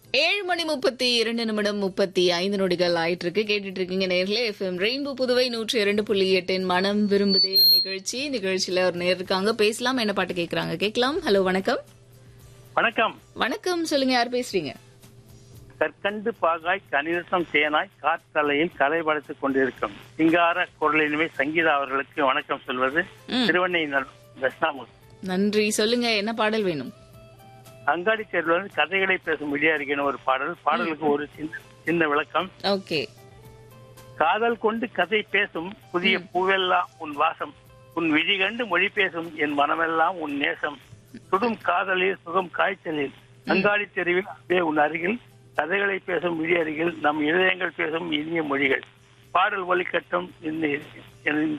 ஏழு மணி முப்பத்தி இரண்டு நிமிடம் முப்பத்தி ஐந்து நொடிகள் ஆயிட்டு இருக்கு கேட்டுட்டு இருக்கீங்க நேர்களே எஃப்எம் ரெயின்போ புதுவை நூற்றி இரண்டு புள்ளி எட்டின் மனம் விரும்புதே நிகழ்ச்சி நிகழ்ச்சியில ஒரு நேர் இருக்காங்க பேசலாம் என்ன பாட்டு கேக்குறாங்க கேட்கலாம் ஹலோ வணக்கம் வணக்கம் வணக்கம் சொல்லுங்க யார் பேசுறீங்க கற்கண்டு பாகாய் கணிதம் தேனாய் காற்றலையில் கலைபடுத்திக் கொண்டிருக்கும் சிங்கார குரலினுமே சங்கீதா அவர்களுக்கு வணக்கம் சொல்வது ம். திருவண்ணை தட்சிணாமூர்த்தி நன்றி சொல்லுங்க என்ன பாடல் வேணும் அங்காடி தேர்வில் வந்து கதைகளை பேசும் விடியாரிக்கின ஒரு பாடல் பாடலுக்கு ஒரு சின்ன சின்ன விளக்கம் ஓகே காதல் கொண்டு கதை பேசும் புதிய பூவெல்லாம் உன் வாசம் உன் விழி கண்டு மொழி பேசும் என் மனமெல்லாம் உன் நேசம் சுடும் காதலில் சுகம் காய்ச்சலில் அங்காடி தெருவில் அப்படியே உன் அருகில் கதைகளை பேசும் விழி அருகில் நம் இதயங்கள் பேசும் இனிய மொழிகள் பாடல் ஒலிக்கட்டும் இந்த